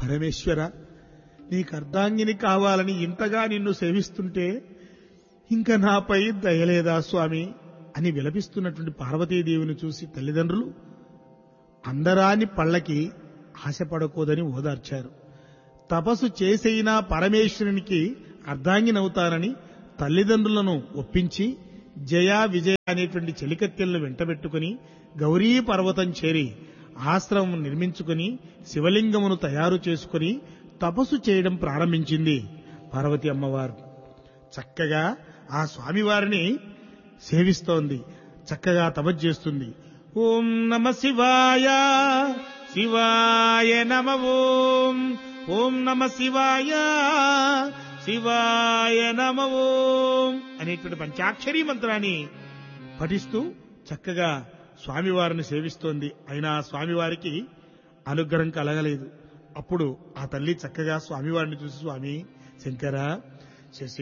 పరమేశ్వర నీకు అర్ధాంగిని కావాలని ఇంతగా నిన్ను సేవిస్తుంటే ఇంకా నాపై దయలేదా స్వామి అని విలపిస్తున్నటువంటి పార్వతీదేవిని చూసి తల్లిదండ్రులు అందరాని పళ్ళకి ఆశపడకూడదని ఓదార్చారు తపస్సు చేసైనా పరమేశ్వరునికి అర్ధాంగినవుతానని తల్లిదండ్రులను ఒప్పించి జయ విజయ అనేటువంటి చెలికత్తెలను వెంటబెట్టుకుని గౌరీ పర్వతం చేరి ఆశ్రమం నిర్మించుకుని శివలింగమును తయారు చేసుకుని తపస్సు చేయడం ప్రారంభించింది పార్వతి అమ్మవారు చక్కగా ఆ స్వామివారిని సేవిస్తోంది చక్కగా తపస్సు చేస్తుంది ఓం నమ శివాయ శివాయ నమ ఓం ఓం నమ శివాయ శివాయ నమ ఓం అనేటువంటి పంచాక్షరీ మంత్రాన్ని పఠిస్తూ చక్కగా స్వామివారిని సేవిస్తోంది అయినా స్వామివారికి అనుగ్రహం కలగలేదు అప్పుడు ఆ తల్లి చక్కగా స్వామివారిని చూసి స్వామి శంకర శశి